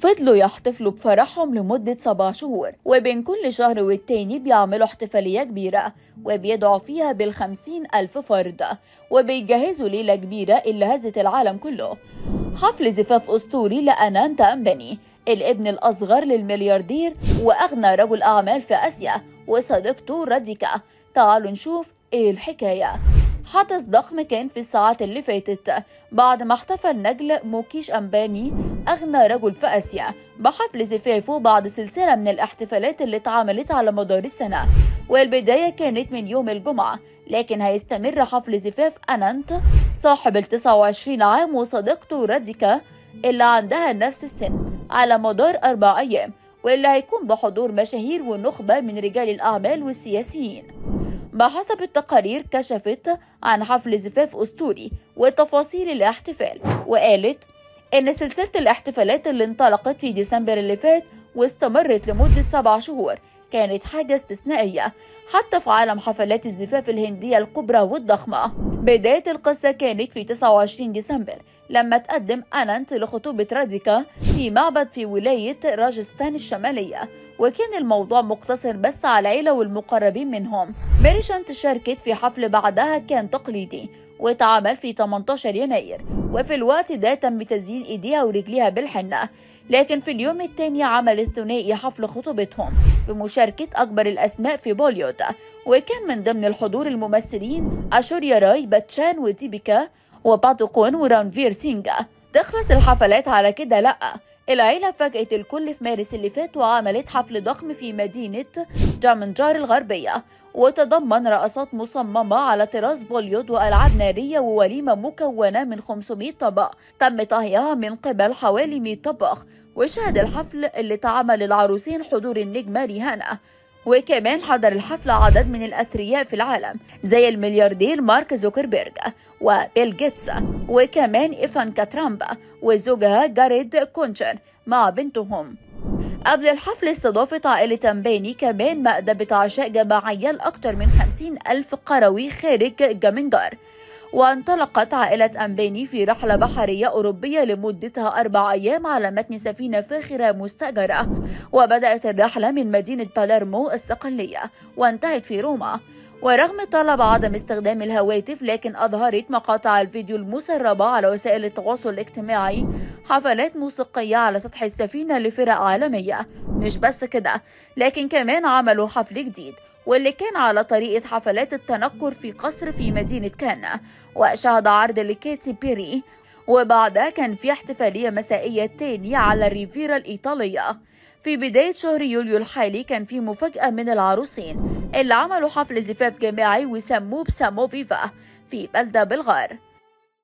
فضلوا يحتفلوا بفرحهم لمدة سبع شهور وبين كل شهر والتاني بيعملوا احتفالية كبيرة وبيدعوا فيها بالخمسين ألف فرد وبيجهزوا ليلة كبيرة اللي هزت العالم كله حفل زفاف أسطوري لأنانتا أمباني الابن الأصغر للملياردير وأغنى رجل أعمال في آسيا وصديقته راديكا تعالوا نشوف إيه الحكاية حدث ضخم كان في الساعات اللي فاتت بعد ما احتفل نجل موكيش أمباني أغنى رجل في آسيا بحفل زفافه بعد سلسلة من الاحتفالات اللي اتعملت على مدار السنة والبداية كانت من يوم الجمعة لكن هيستمر حفل زفاف أنانت صاحب ال 29 عام وصديقته راديكا اللي عندها نفس السن على مدار أربع أيام واللي هيكون بحضور مشاهير ونخبة من رجال الأعمال والسياسيين بحسب التقارير كشفت عن حفل زفاف أسطوري وتفاصيل الاحتفال وقالت إن سلسلة الاحتفالات اللي انطلقت في ديسمبر اللي فات واستمرت لمدة سبع شهور كانت حاجة استثنائية حتى في عالم حفلات الزفاف الهندية الكبرى والضخمة بداية القصة كانت في 29 ديسمبر لما تقدم أنانت لخطوبة راديكا في معبد في ولاية راجستان الشمالية وكان الموضوع مقتصر بس على العيلة والمقربين منهم ميريشانت شاركت في حفل بعدها كان تقليدي واتعمل في 18 يناير وفي الوقت ده تم تزيين ايديها ورجليها بالحنة لكن في اليوم الثاني عمل الثنائي حفل خطوبتهم بمشاركة أكبر الأسماء في بوليوود وكان من ضمن الحضور الممثلين أشوريا راي باتشان وديبيكا وباتوكون ورانفير سينجا تخلص الحفلات على كده لأ العيلة فاجأت الكل في مارس اللي فات وعملت حفل ضخم في مدينة جامنجار الغربية وتضمن رقصات مصممة على طراز بوليود وألعاب نارية ووليمة مكونة من 500 طبق تم طهيها من قبل حوالي 100 طباخ وشهد الحفل اللي تعمل العروسين حضور النجمة ريهانا وكمان حضر الحفل عدد من الأثرياء في العالم زي الملياردير مارك زوكربيرج وبيل جيتس وكمان إيفانكا ترامب وزوجها جاريد كونشر مع بنتهم قبل الحفل استضافت عائلة أمباني كمان مأدبة عشاء جماعية لأكثر من 50 ألف قروي خارج جامنجار وانطلقت عائلة أمباني في رحلة بحرية أوروبية لمدتها أربع أيام على متن سفينة فاخرة مستأجرة وبدأت الرحلة من مدينة باليرمو الصقلية وانتهت في روما ورغم طلب عدم استخدام الهواتف لكن أظهرت مقاطع الفيديو المسربة على وسائل التواصل الاجتماعي حفلات موسيقية على سطح السفينة لفرق عالمية مش بس كده لكن كمان عملوا حفل جديد واللي كان على طريقة حفلات التنكر في قصر في مدينة كانا وشهد عرض لكيتي بيري وبعدها كان في احتفالية مسائية تانية على الريفيرا الإيطالية في بداية شهر يوليو الحالي كان في مفاجأة من العروسين اللي عملوا حفل زفاف جماعي وسموه بسامو فيفا في بلدة بالغار